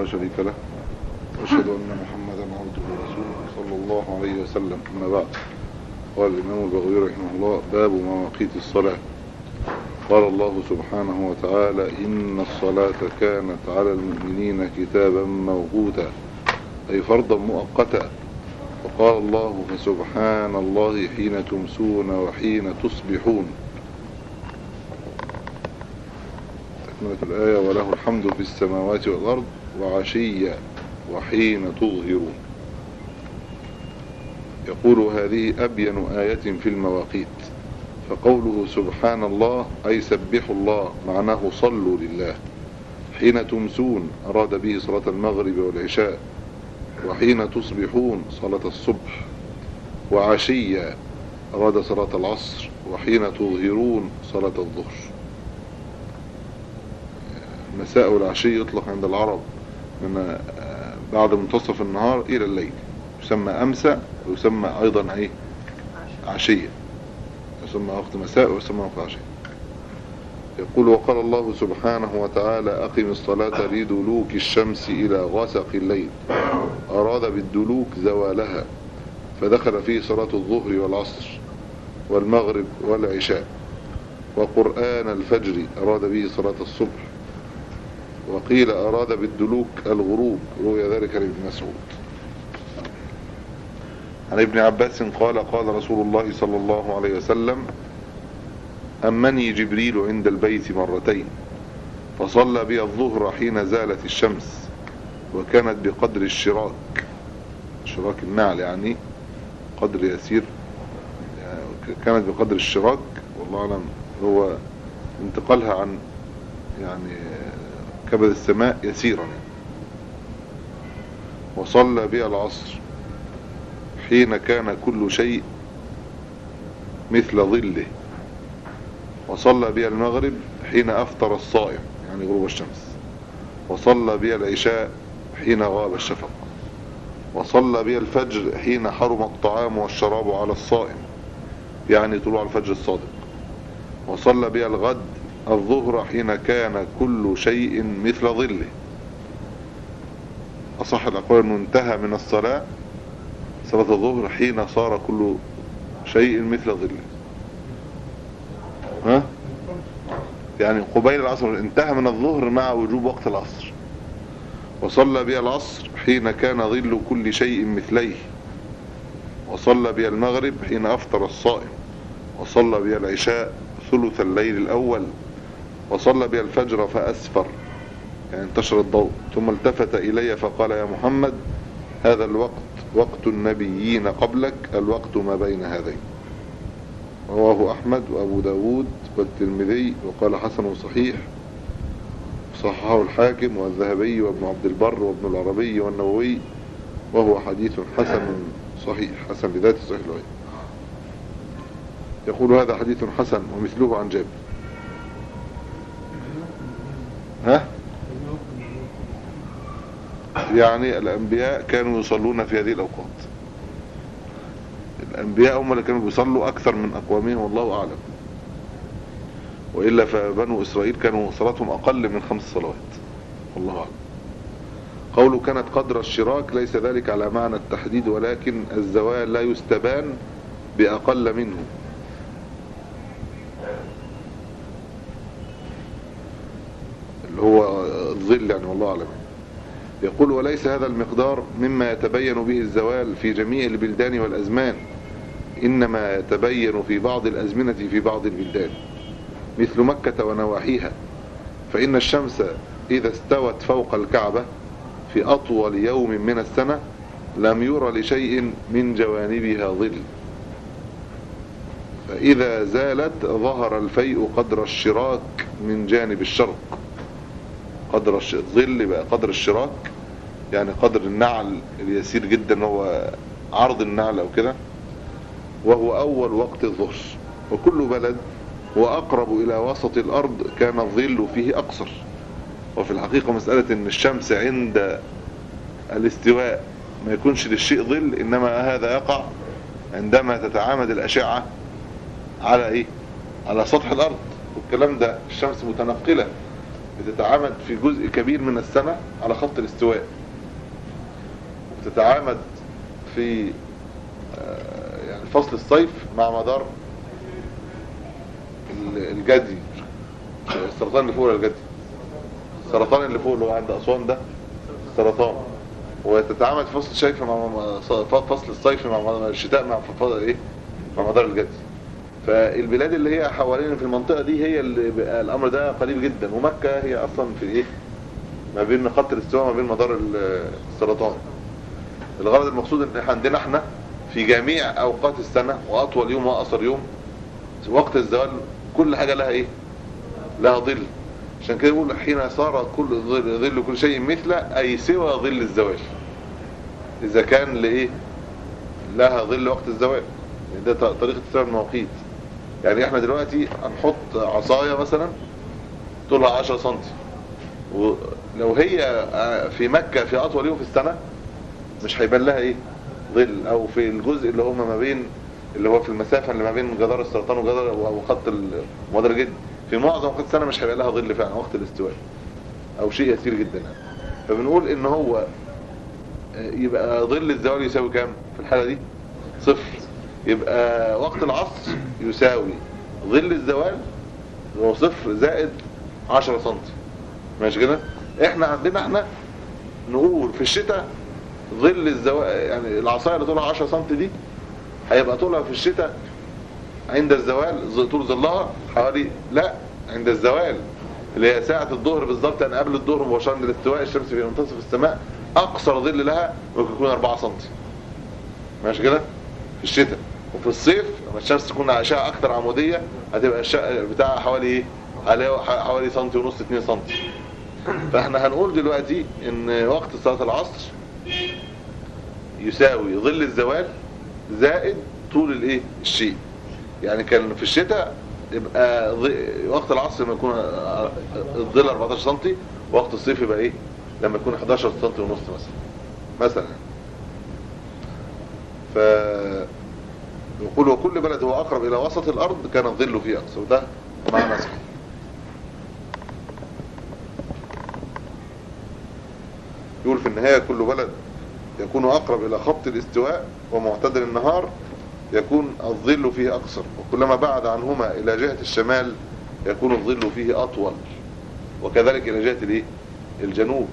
لا شريك له وأشهد أن محمدا عبده ورسوله صلى الله عليه وسلم أما بعد قال الإمام البغوي رحمه الله باب مواقيت الصلاة قال الله سبحانه وتعالى إن الصلاة كانت على المؤمنين كتابا موقوتا أي فرضا مؤقتا وقال الله فسبحان الله حين تمسون وحين تصبحون تكملة الآية وله الحمد في السماوات والأرض وعشيا وحين تظهرون يقول هذه أبين آية في المواقيت فقوله سبحان الله أي سبحوا الله معناه صلوا لله حين تمسون أراد به صلاة المغرب والعشاء وحين تصبحون صلاة الصبح وعشيا أراد صلاة العصر وحين تظهرون صلاة الظهر المساء والعشي يطلق عند العرب من بعد منتصف النهار إلى الليل يسمى أمسى ويسمى أيضا إيه عشية يسمى وقت مساء ويسمى وقت عشية يقول وقال الله سبحانه وتعالى أقم الصلاة لدلوك الشمس إلى غسق الليل أراد بالدلوك زوالها فدخل فيه صلاة الظهر والعصر والمغرب والعشاء وقرآن الفجر أراد به صلاة الصبح وقيل أراد بالدلوك الغروب روي ذلك لابن مسعود عن ابن عباس قال قال رسول الله صلى الله عليه وسلم أمني جبريل عند البيت مرتين فصلى بي الظهر حين زالت الشمس وكانت بقدر الشراك شراك النعل يعني قدر يسير كانت بقدر الشراك والله أعلم هو انتقالها عن يعني كبد السماء يسيرا يعني. وصلى بي العصر حين كان كل شيء مثل ظله وصلى بي المغرب حين أفطر الصائم يعني غروب الشمس وصلى بي العشاء حين غاب الشفق وصلى بي الفجر حين حرم الطعام والشراب على الصائم يعني طلوع الفجر الصادق وصلى بي الغد الظهر حين كان كل شيء مثل ظله أصح الأقوال أنه انتهى من الصلاة صلاة الظهر حين صار كل شيء مثل ظله ها يعني قبيل العصر انتهى من الظهر مع وجوب وقت العصر وصلى بها العصر حين كان ظل كل شيء مثليه وصلى بها المغرب حين أفطر الصائم وصلى بها العشاء ثلث الليل الأول وصلى بها الفجر فأسفر يعني انتشر الضوء ثم التفت إلي فقال يا محمد هذا الوقت وقت النبيين قبلك الوقت ما بين هذين رواه أحمد وأبو داود والترمذي وقال حسن صحيح صححه الحاكم والذهبي وابن عبد البر وابن العربي والنووي وهو حديث حسن صحيح حسن لذات صحيح الوحيد يقول هذا حديث حسن ومثله عن جابر ها يعني الأنبياء كانوا يصلون في هذه الأوقات الأنبياء هم اللي كانوا بيصلوا أكثر من أقوامهم والله أعلم وإلا فبنو إسرائيل كانوا صلاتهم أقل من خمس صلوات والله أعلم قوله كانت قدر الشراك ليس ذلك على معنى التحديد ولكن الزوال لا يستبان بأقل منه اللي هو الظل يعني والله أعلم يقول وليس هذا المقدار مما يتبين به الزوال في جميع البلدان والأزمان إنما يتبين في بعض الأزمنة في بعض البلدان مثل مكة ونواحيها فإن الشمس إذا استوت فوق الكعبة في أطول يوم من السنة لم يرى لشيء من جوانبها ظل فإذا زالت ظهر الفيء قدر الشراك من جانب الشرق قدر الظل بقى قدر الشراك يعني قدر النعل اليسير جدا هو عرض النعل او كده وهو اول وقت الظهر وكل بلد هو اقرب الى وسط الارض كان الظل فيه اقصر وفي الحقيقة مسألة ان الشمس عند الاستواء ما يكونش للشيء ظل انما هذا يقع عندما تتعامد الاشعة على ايه على سطح الارض والكلام ده الشمس متنقلة بتتعامد في جزء كبير من السنة على خط الاستواء وبتتعامد في آه، يعني فصل الصيف مع مدار ال- الجدي السرطان اللي فوق ولا الجدي السرطان اللي فوق اللي هو عند أسوان ده السرطان وتتعامد في فصل الشيف مع مع- فصل الصيف مع مع الشتاء مع فصل ايه مع مدار الجدي فالبلاد اللي هي حوالين في المنطقة دي هي اللي بقى الامر ده قليل جدا ومكة هي اصلا في ايه ما بين خط الاستواء ما بين مدار ال- السرطان الغرض المقصود ان احنا عندنا احنا في جميع اوقات السنة واطول يوم واقصر يوم وقت الزوال كل حاجة لها ايه لها ظل عشان كده يقول حين صار كل ظل, ظل كل شيء مثله اي سوى ظل الزوال اذا كان لايه لها ظل وقت الزوال ده ط- طريقة تساوي المواقيت يعني احنا دلوقتي هنحط عصاية مثلا طولها 10 سم ولو هي آه، في مكة في اطول يوم في السنة مش هيبان لها ايه ظل او في الجزء اللي هم ما بين اللي هو في المسافة اللي ما بين جدار السرطان وجدار وخط المدار الجد في معظم وقت السنة مش هيبقى لها ظل فعلا وقت الاستواء او شيء يسير جدا يعني فبنقول ان هو آه، يبقى ظل الزوال يساوي كام في الحالة دي صفر يبقى وقت العصر يساوي ظل الزوال هو صفر زائد 10 سم ماشي كده احنا عندنا احنا نقول في الشتاء ظل الزوال يعني العصايه اللي طولها 10 سم دي هيبقى طولها في الشتاء عند الزوال ظ- طول ظلها حوالي لا عند الزوال اللي هي ساعة الظهر بالظبط يعني قبل الظهر مباشرة للاستواء الشمس في منتصف السماء أقصر ظل لها ممكن يكون 4 سم ماشي كده في الشتاء وفي الصيف لما الشمس تكون أشعة أكثر عمودية هتبقى الشقة بتاعها حوالي إيه؟ حوالي حوالي سنتي ونص 2 سنتي فاحنا هنقول دلوقتي ان وقت صلاة العصر يساوي ظل الزوال زائد طول الايه الشيء يعني كان في الشتاء يبقى ظ- وقت العصر لما يكون الظل 14 سم وقت الصيف يبقى ايه لما يكون 11 سم ونص مثلا مثلا ف يقول وكل بلد هو اقرب الى وسط الارض كان الظل فيه اقصر وده معنى صحيح يقول في النهاية كل بلد يكون أقرب إلى خط الاستواء ومعتدل النهار يكون الظل فيه أقصر وكلما بعد عنهما إلى جهة الشمال يكون الظل فيه أطول وكذلك إلى جهة الإيه؟ الجنوب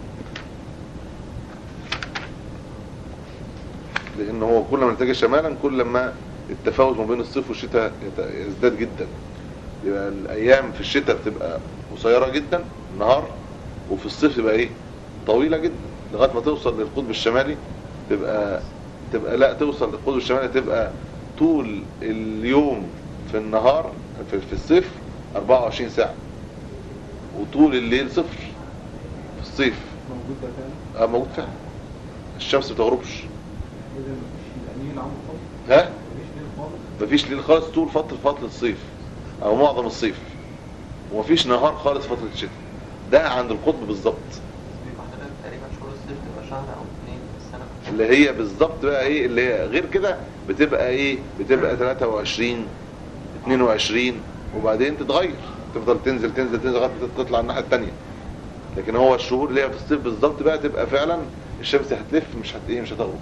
لأنه هو كل ما نتجه شمالا كل ما التفاوت ما بين الصيف والشتاء يت- يزداد جدا يبقى الأيام في الشتاء بتبقى قصيرة جدا النهار وفي الصيف تبقى إيه طويلة جدا لغاية ما توصل للقطب الشمالي تبقى تبقى لا توصل للقطب الشمالي تبقى طول اليوم في النهار في, في الصيف 24 ساعة وطول الليل صفر في الصيف موجود ده فعلا اه موجود فعلا الشمس ما بتغربش اذا مفيش الانين العمر خالص ها مفيش ليل خالص مفيش ليل خالص طول فترة فترة الصيف او معظم الصيف ومفيش نهار خالص فترة الشتاء ده عند القطب بالظبط بيبقى حضرتك تقريبا شهور الصيف تبقى شهر او اثنين في السنة اللي هي بالظبط بقى ايه اللي هي غير كده بتبقى ايه بتبقى 23 22 وبعدين تتغير تفضل تنزل تنزل تنزل لغايه ما تطلع الناحيه الثانيه لكن هو الشهور اللي هي في الصيف بالظبط بقى تبقى فعلا الشمس هتلف مش هت ايه مش هتغرب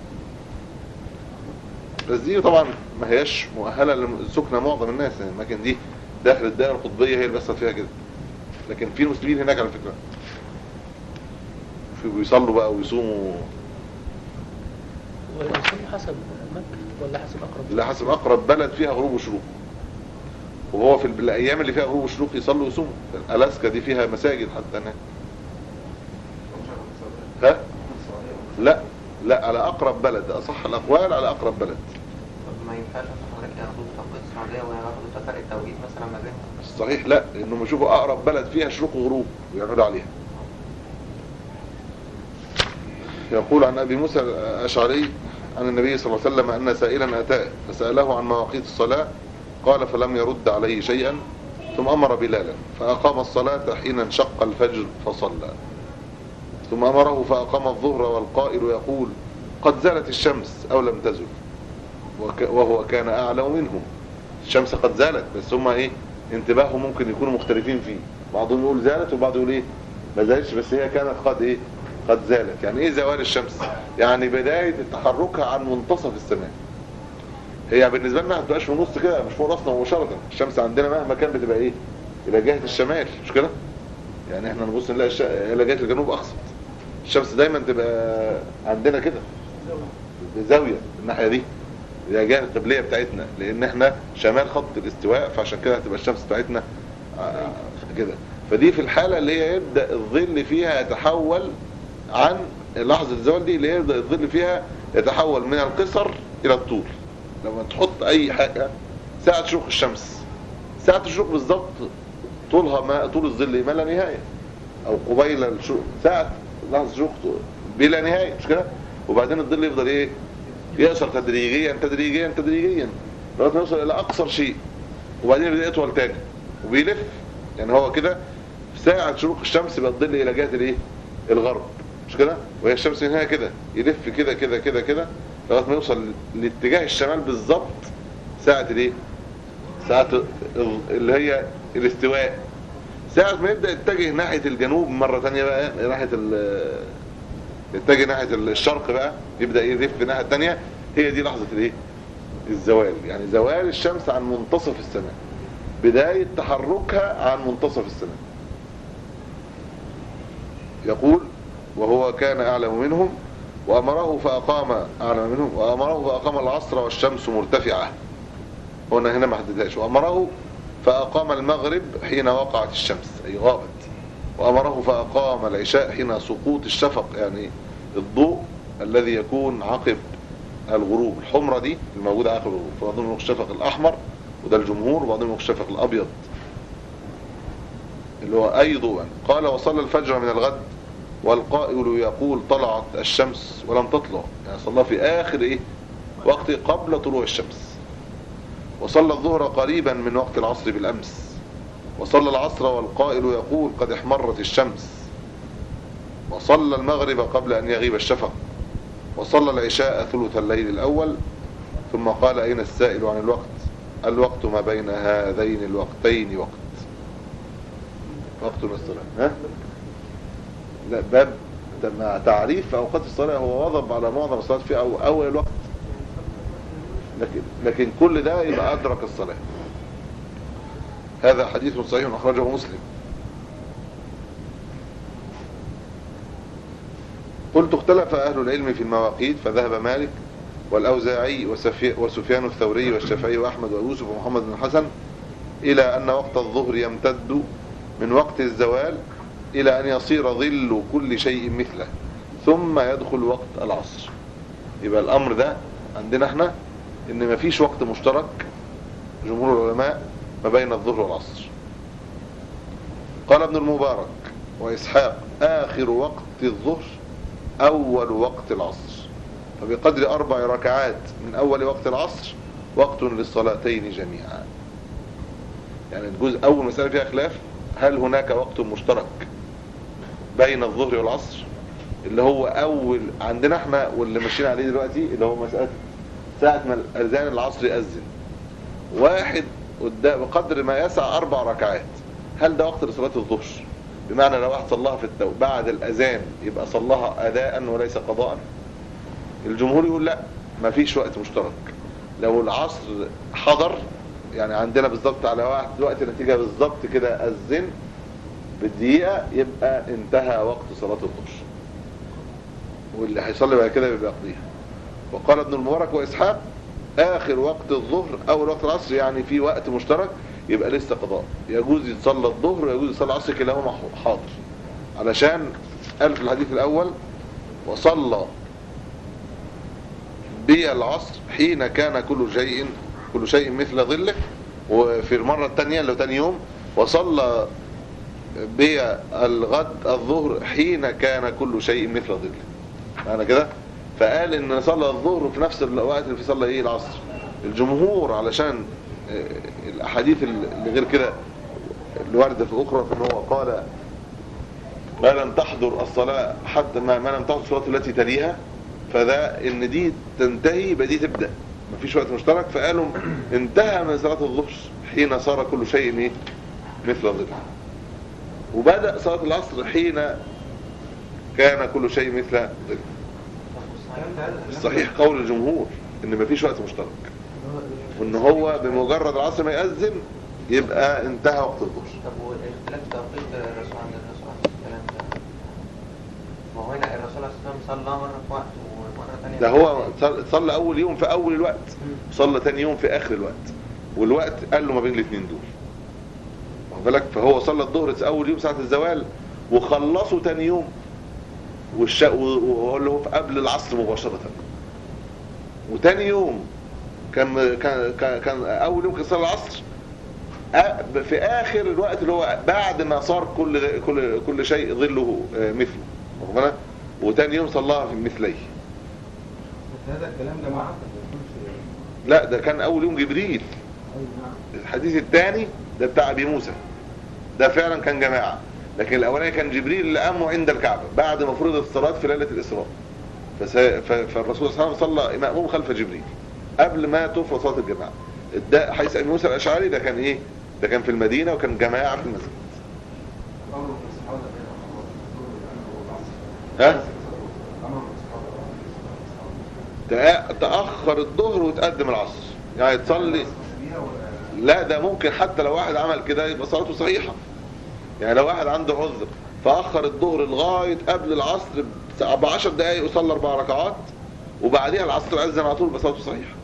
بس دي طبعا ما هياش مؤهله لسكنى معظم الناس يعني الاماكن دي داخل الدائره القطبيه هي اللي بيحصل فيها كده لكن في مسلمين هناك على فكره في بيصلوا بقى ويصوموا والإنسان حسب مكة ولا حسب أقرب لا حسب اقرب بلد فيها غروب وشروق وهو في الايام اللي فيها غروب وشروق يصلوا ويصوموا الاسكا دي فيها مساجد حتى هناك ها لا لا على اقرب بلد اصح الاقوال على اقرب بلد طب ما ينفعش مثلا حضرتك ياخدوا توقيت السعودية وياخدوا فرق التوقيت مثلا ما بينهم الصحيح لا لانهم يشوفوا اقرب بلد فيها شروق وغروب ويعملوا عليها يقول عن ابي موسى الاشعري عن النبي صلى الله عليه وسلم ان سائلا اتاه فساله عن مواقيت الصلاه قال فلم يرد عليه شيئا ثم امر بلالا فاقام الصلاه حين انشق الفجر فصلى ثم امره فاقام الظهر والقائل يقول قد زالت الشمس او لم تزل وك- وهو كان اعلم منهم الشمس قد زالت بس هم ايه انتباههم ممكن يكونوا مختلفين فيه بعضهم يقول زالت وبعض يقول ايه ما زالتش بس هي كانت قد ايه قد زالت يعني ايه زوال الشمس يعني بداية تحركها عن منتصف السماء هي بالنسبة لنا ما بتبقاش في النص كده مش فوق راسنا مباشرة الشمس عندنا مهما كان بتبقى ايه الى جهة الشمال مش كده يعني احنا نبص نلاقي الش... الى جهة الجنوب اقصد الشمس دايما تبقى عندنا كده بزاوية الناحية دي هي جهة القبلية بتاعتنا لان احنا شمال خط الاستواء فعشان كده هتبقى الشمس بتاعتنا آه، كده فدي في الحالة اللي هي يبدأ الظل فيها يتحول عن لحظة الزوال دي اللي هي يبدأ الظل فيها يتحول من القصر الى الطول لما تحط اي حاجة ساعة شروق الشمس ساعة الشروق بالظبط طولها ما طول الظل ما لا نهاية او قبيل الشروق ساعة لحظة الشروق بلا نهاية مش كده وبعدين الظل يفضل ايه يقصر تدريجيا تدريجيا تدريجيا لغايه ما يوصل الى اقصر شيء وبعدين يبدا يطول تاني وبيلف يعني هو كده في ساعة شروق الشمس يبقى الظل الى جهة الايه الغرب مش كده وهي الشمس هنا كده يلف كده كده كده كده لغايه ما يوصل لاتجاه الشمال بالظبط ساعة الايه ساعة ال- اللي هي الاستواء ساعة ما يبدأ يتجه ناحية الجنوب مرة تانية بقى ناحية ال يتجه ناحية الشرق بقى يبدأ يلف الناحية التانية هي دي لحظة الايه الزوال يعني زوال الشمس عن منتصف السماء بداية تحركها عن منتصف السماء يقول وهو كان أعلم منهم وأمره فأقام أعلم منهم وأمره فأقام العصر والشمس مرتفعة هنا هنا ما حددهاش وأمره فأقام المغرب حين وقعت الشمس أي غابت وأمره فأقام العشاء حين سقوط الشفق يعني الضوء الذي يكون عقب الغروب الحمرة دي الموجودة عقب الغروب فبعضهم يقول الشفق الأحمر وده الجمهور وبعضهم يقول الشفق الأبيض اللي هو أي ضوء قال وصلى الفجر من الغد والقائل يقول طلعت الشمس ولم تطلع يعني صلى في آخر إيه وقت قبل طلوع الشمس وصلى الظهر قريبا من وقت العصر بالأمس وصلى العصر والقائل يقول قد احمرت الشمس وصلى المغرب قبل أن يغيب الشفق وصلى العشاء ثلث الليل الأول ثم قال أين السائل عن الوقت الوقت ما بين هذين الوقتين وقت وقت الصلاة ها؟ لا باب مع تعريف أوقات الصلاة هو وضب على معظم الصلاة في أو أول الوقت لكن, لكن كل ده يبقى أدرك الصلاة هذا حديث صحيح أخرجه مسلم قلت اختلف أهل العلم في المواقيت فذهب مالك والأوزاعي وسفي- وسفيان الثوري والشافعي وأحمد ويوسف ومحمد بن الحسن إلى أن وقت الظهر يمتد من وقت الزوال إلى أن يصير ظل كل شيء مثله ثم يدخل وقت العصر يبقى الأمر ده عندنا احنا إن مفيش وقت مشترك جمهور العلماء ما بين الظهر والعصر قال ابن المبارك وإسحاق آخر وقت الظهر أول وقت العصر فبقدر أربع ركعات من أول وقت العصر وقت للصلاتين جميعا يعني الجزء أول مسألة فيها خلاف هل هناك وقت مشترك بين الظهر والعصر اللي هو أول عندنا احنا واللي ماشيين عليه دلوقتي اللي هو مسألة ساعة ما الأذان العصر يأذن واحد قدام بقدر ما يسع أربع ركعات هل ده وقت لصلاة الظهر بمعنى لو واحد صلاها في التو بعد الأذان يبقى صلاها أداء وليس قضاء الجمهور يقول لا ما فيش وقت مشترك لو العصر حضر يعني عندنا بالظبط على واحد وقت النتيجة بالظبط كده أذن بالدقيقة يبقى انتهى وقت صلاة الظهر واللي هيصلي بعد كده يبقى يقضيها وقال ابن المبارك وإسحاق آخر وقت الظهر أول وقت العصر يعني في وقت مشترك يبقى لسه قضاء يجوز يتصلى الظهر ويجوز يصلى العصر كلاهما حاضر علشان قال في الحديث الأول وصلى بي العصر حين كان كل شيء كل شيء مثل ظله وفي المرة الثانية اللي هو تاني يوم وصلى بي الغد الظهر حين كان كل شيء مثل ظله معنى كده فقال ان صلى الظهر في نفس الوقت اللي في صلى ايه العصر الجمهور علشان آه، الاحاديث اللي غير كده اللي واردة في اخرى ان هو قال ما لم تحضر الصلاة حتى ما, ما لم تحضر الصلاة التي تليها فده ان دي تنتهي يبقى دي تبدأ مفيش وقت مشترك فقالوا انتهى من صلاة الظهر حين صار كل شيء ايه مثل ظل وبدأ صلاة العصر حين كان كل شيء مثل ذلك الصحيح قول الجمهور ان مفيش وقت مشترك وان هو بمجرد العصر ما يأذن يبقى انتهى وقت الظهر طب واختلاف توقيت الرسول عند الرسول عليه السلام ده ما هو هنا الرسول عليه السلام صلى مرة في وقت ومرة ثانية ده هو صل- صلى اول يوم في اول الوقت صلى تاني يوم في اخر الوقت والوقت قال له ما بين الاثنين دول واخد بالك فهو صلى الظهر في اول يوم ساعة الزوال وخلصه تاني يوم والش... وهو اللي هو في قبل العصر مباشرة وتاني يوم كان كان كان, كان اول يوم كان صلى العصر أ- في اخر الوقت اللي هو بعد ما صار كل كل كل شيء ظله آه، مثله واخد بالك وتاني يوم صلاها في مثليه بس هذا الكلام ده معقد ما يكونش لا ده كان اول يوم جبريل اي نعم الحديث الثاني ده بتاع ابي موسى ده فعلا كان جماعة لكن الاولاني كان جبريل اللي قامه عند الكعبة بعد ما فرضت الصلاة في ليلة الاسراء فس... ف... فالرسول صلى الله عليه وسلم صلى مأموم خلف جبريل قبل ما تفرض صلاة الجماعة ده حيث ابي موسى الاشعري ده كان ايه ده كان في المدينة وكان جماعة في المسجد امر من الصحابه بين الظهر والعصر ها امر من الصحابه تأ- تأخر الظهر وتقدم العصر يعني تصلي بيها ولا لا ده ممكن حتى لو واحد عمل كده يبقى صلاته صحيحة يعني لو واحد عنده عذر فأخر الظهر لغاية قبل العصر ب 10 دقايق وصلى أربع ركعات وبعديها العصر أذن على طول يبقى صلاته صحيحة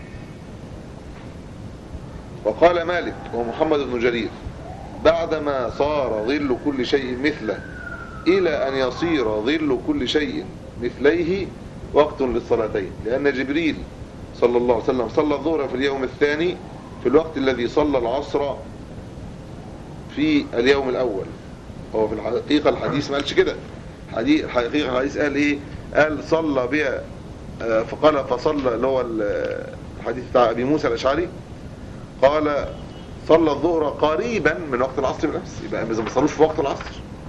وقال مالك ومحمد بن جرير بعدما صار ظل كل شيء مثله إلى أن يصير ظل كل شيء مثليه وقت للصلاتين لأن جبريل صلى الله عليه وسلم صلى الظهر في اليوم الثاني في الوقت الذي صلى العصر في اليوم الأول هو في الحقيقة الحديث ما قالش كده حديث الحقيقة الحديث قال إيه قال صلى بها آه، فقال فصلى اللي هو ال- الحديث بتاع أبي موسى الأشعري قال صلى الظهر قريبا من وقت العصر بنفسه يبقى إذا ما صلوش في وقت العصر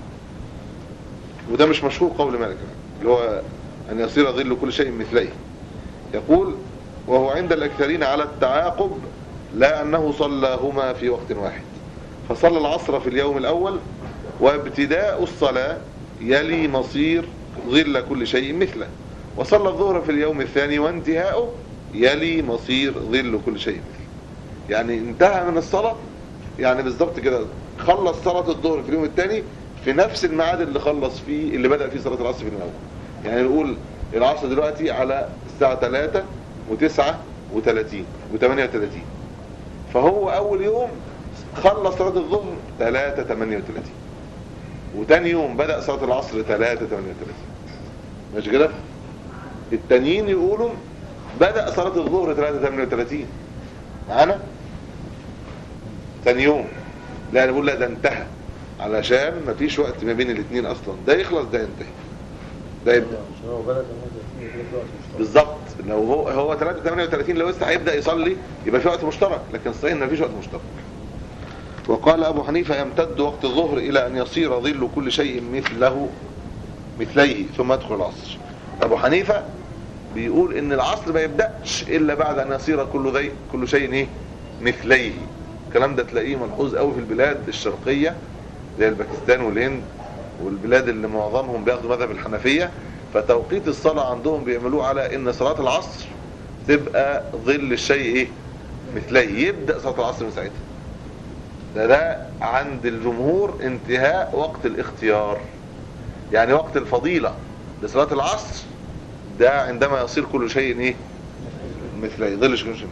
وده مش مشهور قول مالك اللي هو أن يصير ظل كل شيء مثليه يقول وهو عند الأكثرين على التعاقب لا أنه صلاهما في وقت واحد فصلى العصر في اليوم الأول وابتداء الصلاة يلي مصير ظل كل شيء مثله وصلى الظهر في اليوم الثاني وانتهاؤه يلي مصير ظل كل شيء مثله يعني انتهى من الصلاة يعني بالظبط كده خلص صلاة الظهر في اليوم الثاني في نفس الميعاد اللي خلص فيه اللي بدأ فيه صلاة العصر في الأول يعني نقول العصر دلوقتي على الساعة 3 و9 و30 و38 فهو أول يوم خلص صلاة الظهر 3 38 وتاني يوم بدأ صلاة العصر 3 38 ماشي كده التانيين يقولوا بدأ صلاة الظهر 3 38 معانا تاني يوم لا انا بقول لا ده انتهى علشان مفيش وقت ما بين الاثنين اصلا ده يخلص ده ينتهي ده يبدأ عشان هو بلد المدة في وقت مشترك. بالظبط لو هو هو 3 38 لو لسه هيبدا يصلي يبقى في وقت مشترك لكن الصحيح ان مفيش وقت مشترك وقال ابو حنيفه يمتد وقت الظهر الى ان يصير ظل كل شيء مثله مثليه ثم يدخل العصر ابو حنيفه بيقول ان العصر ما يبداش الا بعد ان يصير كل ذي كل شيء ايه مثليه الكلام ده تلاقيه ملحوظ قوي في البلاد الشرقيه زي الباكستان والهند والبلاد اللي معظمهم بياخدوا مذهب الحنفيه فتوقيت الصلاه عندهم بيعملوه على ان صلاه العصر تبقى ظل الشيء ايه مثليه يبدا صلاه العصر من ساعتها ده ده عند الجمهور انتهاء وقت الاختيار يعني وقت الفضيلة لصلاة العصر ده عندما يصير كل شيء ايه مثليه ظل كل شيء مثليه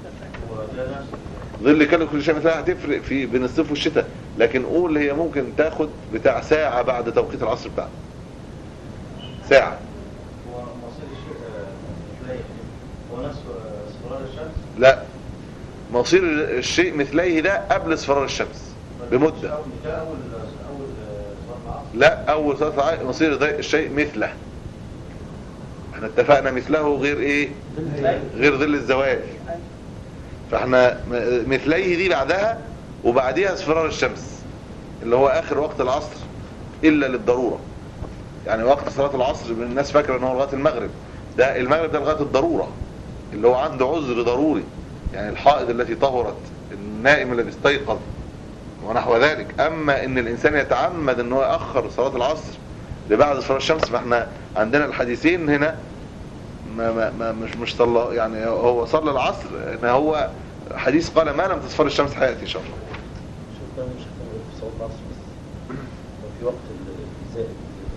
ظل كان كل شيء مثلها هتفرق في بين الصيف والشتاء لكن قول هي ممكن تاخد بتاع ساعة بعد توقيت العصر بتاعها ساعة هو مصير الشيء مثليه هو نفس اصفرار الشمس لا مصير الشيء مثليه ده قبل اصفرار الشمس بمدة ده اول اول صلاه العصر لا اول صلاة الع- مصير ده الشيء مثله احنا اتفقنا مثله غير ايه غير ظل الزوال فاحنا م- مثليه دي بعدها وبعديها اصفرار الشمس اللي هو اخر وقت العصر الا للضرورة يعني وقت صلاة العصر الناس فاكرة ان هو لغاية المغرب ده المغرب ده لغاية الضرورة اللي هو عنده عذر ضروري يعني الحائض التي طهرت النائم الذي استيقظ ونحو ذلك اما ان الانسان يتعمد ان هو ياخر صلاه العصر لبعد اصفرار الشمس فاحنا عندنا الحديثين هنا ما ما ما مش مش صلى يعني هو صلى العصر ان هو حديث قال ما لم تصفر الشمس حياتي ان شاء الله شوف ده مش في صوت العصر بس لو في وقت الزائد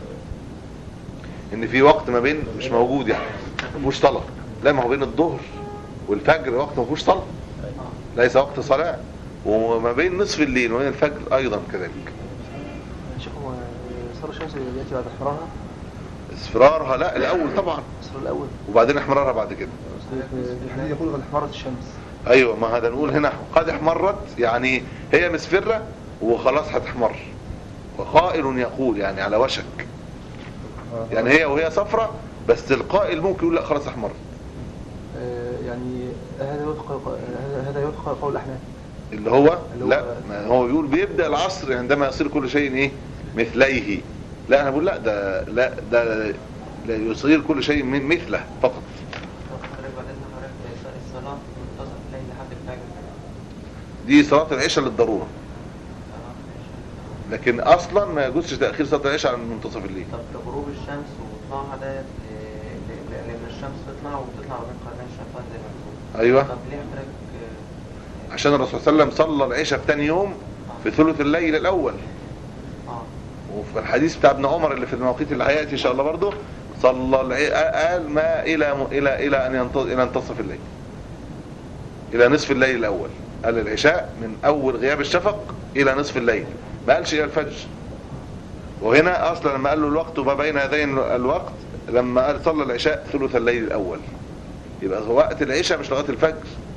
ان في وقت ما بين مش موجود يعني ما فيهوش صلاه لا ما هو بين الظهر والفجر وقت ما فيهوش صلاه ليس وقت صلاه وما بين نصف الليل وبين الفجر ايضا كذلك شيخ هو صار الشمس ياتي بعد احمرارها اصفرارها لا الاول طبعا الصفر الاول وبعدين احمرارها بعد كده في الحديث يقول قد احمرت الشمس ايوه ما هذا نقول هنا قد احمرت يعني هي مسفرة وخلاص هتحمر وقائل يقول يعني على وشك يعني هي وهي صفرة بس القائل ممكن يقول لا خلاص احمرت آه، يعني هذا يوافق هذا- هذا يوافق قول الاحناف اللي هو اللي هو- لا ما هو بيقول بيبدأ العصر عندما يصير كل شيء ايه مثليه لا انا بقول لا ده لا ده لا يصير كل شيء من مثله فقط حضرتك بعد اذن حضرتك الصلاه من منتصف الليل لحد الفجر دي صلاة العشاء للضرورة صلاة العشاء. لكن اصلا ما يجوزش تأخير صلاة العشاء عن منتصف الليل طب لغروب الشمس وطلوعها ديت ل- ل- ل- لان الشمس تطلع وتطلع ما بين قرنين الشيطان زي ما بتقول ايوه طب ليه حضرتك آه، عشان الرسول صلى الله عليه وسلم صلى العشاء في تاني يوم في ثلث الليل الاول اه وفي الحديث بتاع ابن عمر اللي في المواقيت اللي هياتي ان شاء الله برضه صلى الع- قال ما الى الى الى ان ينتصف الى منتصف الليل الى نصف الليل الاول قال العشاء من اول غياب الشفق الى نصف الليل ما قالش الى الفجر وهنا اصلا لما قال له الوقت ما بين هذين الوقت لما قال صلى العشاء ثلث الليل الاول يبقى وقت العشاء مش لغايه الفجر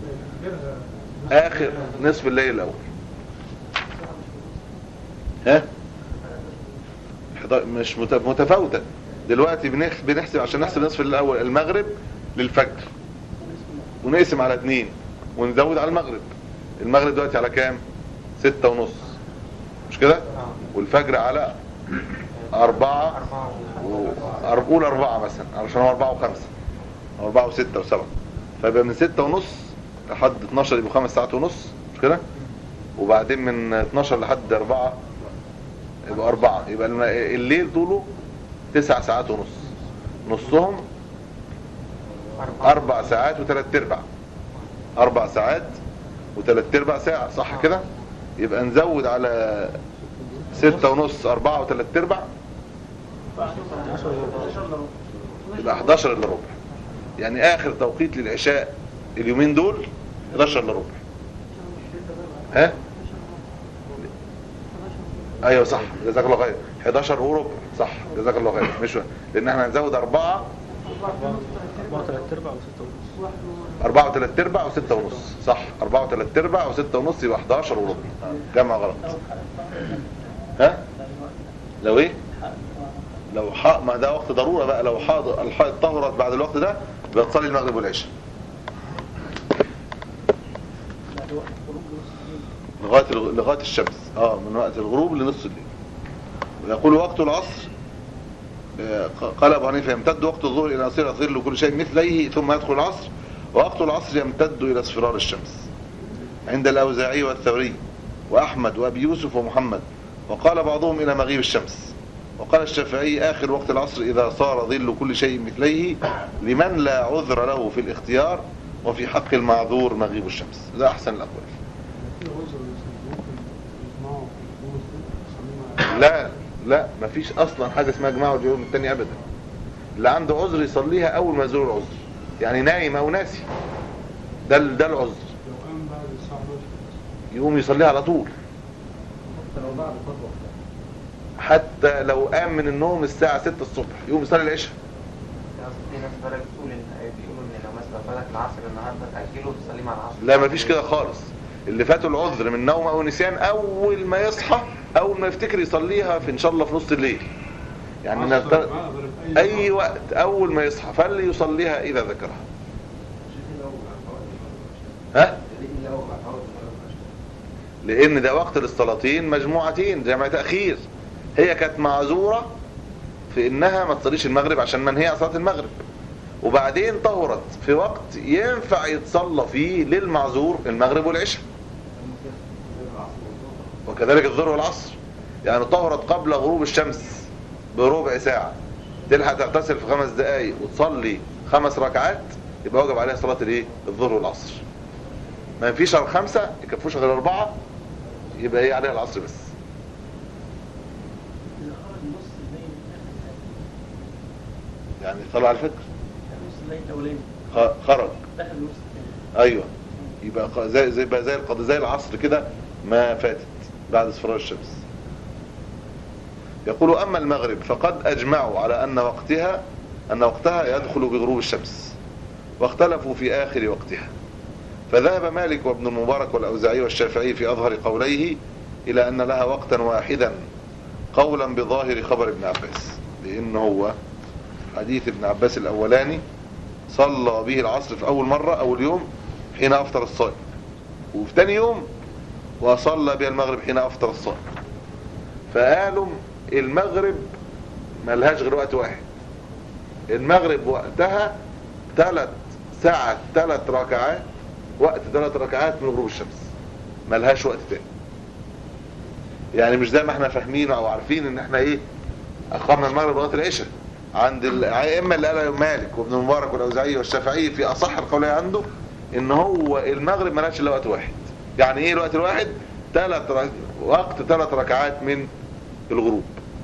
اخر نصف الليل الاول ها حضا- مش مت- متفاوتة دلوقتي بنخ- بنحسب عشان نحسب نصف الاول المغرب للفجر ونقسم على اتنين ونزود على المغرب المغرب دلوقتي على كام ستة ونص مش كده اه والفجر على أربعة أربعة و... أر- قول أربعة مثلا علشان هو أربعة وخمسة أو أربعة وستة وسبعة فيبقى من ستة ونص لحد 12 يبقوا خمس ساعات ونص مش كده وبعدين من 12 لحد أربعة يبقى أربعة يبقى الم- الليل طوله تسع ساعات ونص نصهم أربع ساعات وثلاث أرباع أربع ساعات وثلاث أرباع ساعة صح كده يبقى نزود على ستة ونص أربعة وثلاث أرباع يبقى 11 الا ربع يعني اخر توقيت للعشاء اليومين دول 11 الا ربع ها ايوه صح جزاك الله خير 11 وربع صح جزاك الله خير مش لان احنا هنزود أربعة أربعة ثلاث أرباع وستة ونص أربعة وثلاث أرباع وستة ونص صح أربعة وثلاث أرباع وستة ونص يبقى 11 وربع جمع غلط ها لو ايه لو حق ما ده وقت ضرورة بقى لو حاضر الحائط طهرت بعد الوقت ده يبقى تصلي المغرب والعشاء لغاية الغ- لغاية الشمس اه من وقت الغروب لنصف الليل ويقول وقت العصر آه، قال ابو حنيفه يمتد وقت الظهر الى يصير ظل كل شيء مثليه ثم يدخل العصر ووقت العصر يمتد الى اصفرار الشمس عند الاوزاعي والثوري واحمد وابي يوسف ومحمد وقال بعضهم الى مغيب الشمس وقال الشافعي اخر وقت العصر اذا صار ظل كل شيء مثليه لمن لا عذر له في الاختيار وفي حق المعذور مغيب الشمس ده احسن الاقوال لا لا مفيش اصلا حاجه اسمها جماعه اليوم التاني ابدا اللي عنده عذر يصليها اول ما يزول العذر يعني نايم او ناسي ده ال- ده العذر يقوم يصليها على طول حتى لو قام من النوم الساعه 6 الصبح يقوم يصلي العشاء في ناس بقى بتقول ان بيقولوا ان لو مثلا فاتك العصر النهارده تاجله وتصلي مع العصر لا مفيش كده خالص اللي فاته العذر من نوم او نسيان اول ما يصحى اول ما يفتكر يصليها في ان شاء الله في نص الليل يعني نفترض اي وقت اول ما يصحى فليصليها اذا ذكرها ها لان ده وقت للصلاتين مجموعتين جمع تاخير هي كانت معذوره في انها ما تصليش المغرب عشان منهيه عن صلاه المغرب وبعدين طهرت في وقت ينفع يتصلى فيه للمعذور المغرب والعشاء وكذلك الظهر والعصر يعني طهرت قبل غروب الشمس بربع ساعة تلحق تغتسل في خمس دقايق وتصلي خمس ركعات يبقى واجب عليها صلاة الايه الظهر والعصر ما فيش غير خمسة يكفوش غير أربعة يبقى هي عليها العصر بس إذا خرج نص الليل يعني طلع الفجر نص الليل الأولاني خ- خرج دخل نص الثاني ايوه يبقى ق- زي زي بقى زي القضاء زي العصر كده ما فاتت بعد اصفرار الشمس يقول اما المغرب فقد اجمعوا على ان وقتها ان وقتها يدخل بغروب الشمس واختلفوا في اخر وقتها فذهب مالك وابن المبارك والاوزاعي والشافعي في اظهر قوليه الى ان لها وقتا واحدا قولا بظاهر خبر ابن عباس لان هو حديث ابن عباس الاولاني صلى به العصر في اول مرة اول يوم حين افطر الصائم وفي تاني يوم وصلى به المغرب حين افطر الصائم فقالوا المغرب ملهاش غير وقت واحد المغرب وقتها ثلاث ساعة ثلاث ركعات وقت ثلاث ركعات من غروب الشمس ملهاش وقت تاني يعني مش زي ما احنا فاهمين او عارفين ان احنا ايه اخرنا المغرب لغايه العشاء عند الائمه اللي قالها مالك وابن المبارك والاوزاعي والشافعي في اصح القولين عنده ان هو المغرب ملهاش الا وقت واحد يعني ايه الوقت الواحد ثلاث ر... وقت ثلاث ركعات من الغروب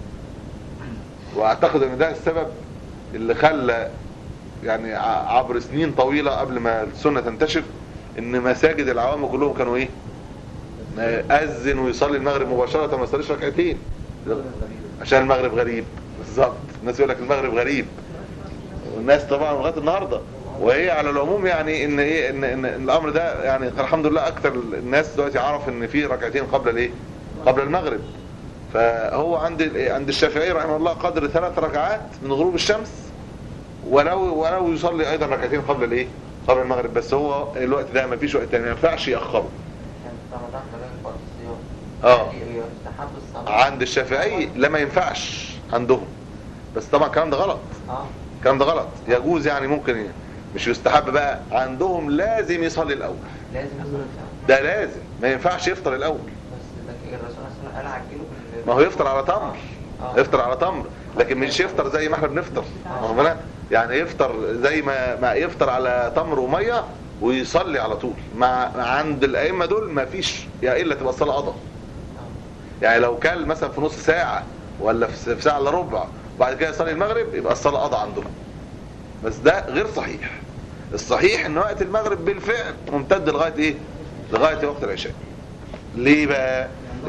واعتقد ان ده السبب اللي خلى يعني ع- عبر سنين طويلة قبل ما السنة تنتشر ان مساجد العوام كلهم كانوا ايه ما اذن ويصلي المغرب مباشرة ما يصليش ركعتين عشان المغرب غريب بالظبط الناس يقول لك المغرب غريب والناس طبعا لغايه النهارده وهي على العموم يعني ان ايه ان, إن الامر ده يعني الحمد لله اكثر الناس دلوقتي عرف ان في ركعتين قبل الايه قبل المغرب فهو عند ال- عند الشافعي رحمه الله قدر ثلاث ركعات من غروب الشمس ولو ولو يصلي ايضا ركعتين قبل الايه قبل المغرب بس هو الوقت ده ما فيش وقت تاني ما ينفعش ياخره كان في رمضان كذلك وقت الصيام اه. يعني يستحب الصلاة عند الشافعي لا ما ينفعش عندهم بس طبعا الكلام ده غلط اه الكلام ده غلط يجوز يعني ممكن يعني مش يستحب بقى عندهم لازم يصلي الاول لازم يصلي الصلاة ده لازم ما ينفعش يفطر الاول بس لكن الرسول صلى الله عليه وسلم قال عجلوا بال- ما هو يفطر على تمر اه. يفطر على تمر لكن مش يفطر زي ما احنا بنفطر واخد بالك؟ يعني يفطر زي ما ما يفطر على تمر وميه ويصلي على طول مع مع عند الائمه دول ما فيش يا الا تبقى الصلاه قضاء يعني لو كان مثلا في نص ساعه ولا في في ساعه الا ربع وبعد كده يصلي المغرب يبقى الصلاه قضاء عندهم بس ده غير صحيح الصحيح ان وقت المغرب بالفعل ممتد لغايه ايه لغايه وقت العشاء ليه بقى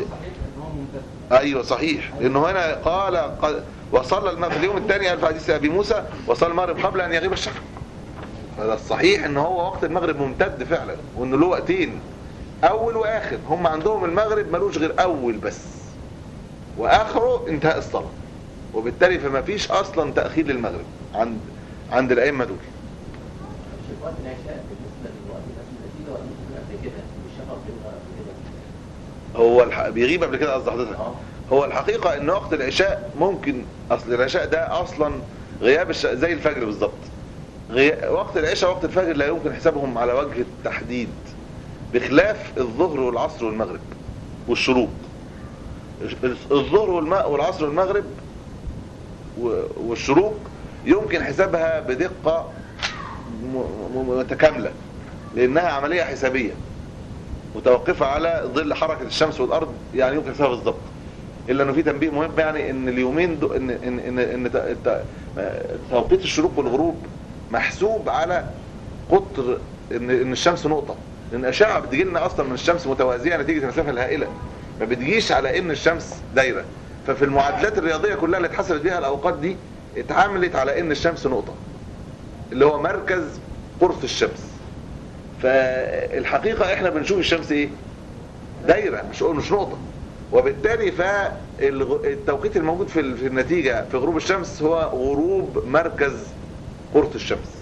ايوه صحيح لانه هنا قال قد وصلى المغرب اليوم الثاني قال في حديث ابي موسى وصلى المغرب قبل ان يغيب الشفق فده الصحيح ان هو وقت المغرب ممتد فعلا وانه له وقتين اول واخر هم عندهم المغرب ملوش غير اول بس واخره انتهاء الصلاه وبالتالي فما فيش اصلا تاخير للمغرب عند عند الائمه دول في وقت العشاء بالنسبه للوقت ده النتيجه ولا ممكن قبل كده والشفق بيبقى قبل كده هو الح... بيغيب قبل كده قصد حضرتك اه هو الحقيقة ان وقت العشاء ممكن اصل العشاء ده اصلا غياب الش... زي الفجر بالظبط غي... وقت العشاء وقت الفجر لا يمكن حسابهم على وجه التحديد بخلاف الظهر والعصر والمغرب والشروق الظهر والماء والعصر والمغرب و- والشروق يمكن حسابها بدقة م- م- متكاملة لانها عملية حسابية متوقفة على ظل حركة الشمس والارض يعني يمكن حسابها بالظبط الا انه في تنبيه مهم يعني ان اليومين دو ان ان ان, إن ت- ت- توقيت الشروق والغروب محسوب على قطر ان ان الشمس نقطه لان الاشعه بتجي لنا اصلا من الشمس متوازيه نتيجه المسافه الهائله ما بتجيش على ان الشمس دايره ففي المعادلات الرياضيه كلها اللي اتحسبت بيها الاوقات دي اتعاملت على ان الشمس نقطه اللي هو مركز قرص الشمس فالحقيقه احنا بنشوف الشمس ايه دايره مش مش نقطه وبالتالي فالتوقيت الموجود في ال- في النتيجه في غروب الشمس هو غروب مركز قرص الشمس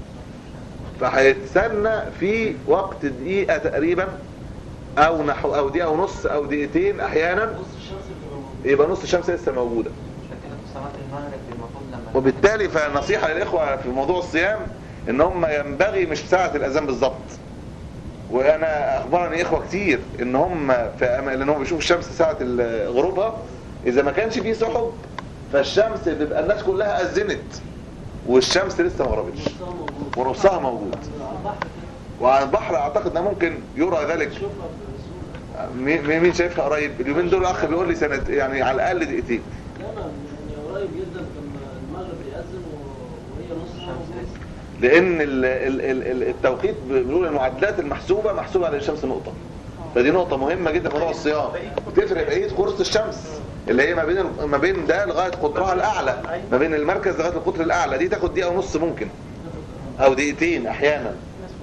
فهيتسنى في وقت دقيقه تقريبا او نحو او دقيقه ونص او دقيقتين احيانا نص الشمس بتبقى موجودة. يبقى نص الشمس لسه موجوده عشان كده في صلاة المغرب المفروض لما وبالتالي فالنصيحة للإخوة في موضوع الصيام إن هم ينبغي مش ساعة الأذان بالظبط وانا اخبرني اخوه كتير ان هم في أم... لان هم بيشوفوا الشمس ساعه ال- غروبها اذا ما كانش فيه سحب فالشمس بيبقى الناس كلها اذنت والشمس لسه ما غربتش ونصها موجود وعلى البحر اعتقد ان ممكن يرى ذلك مين مين شايفها قريب اليومين دول اخ بيقول لي سنه يعني على الاقل دقيقتين لا لا يعني قريب جدا كان المغرب يأذن وهي نص ساعة ونص. لان ال- ال- ال- ال- التوقيت بنقول المعادلات المحسوبه محسوبه على الشمس نقطه فدي نقطه مهمه جدا في موضوع الصيام بتفرق بقيه قرص الشمس اللي هي ما بين ما بين ده لغايه قطرها الاعلى ما بين المركز لغايه القطر الاعلى دي تاخد دقيقه ونص ممكن او دقيقتين احيانا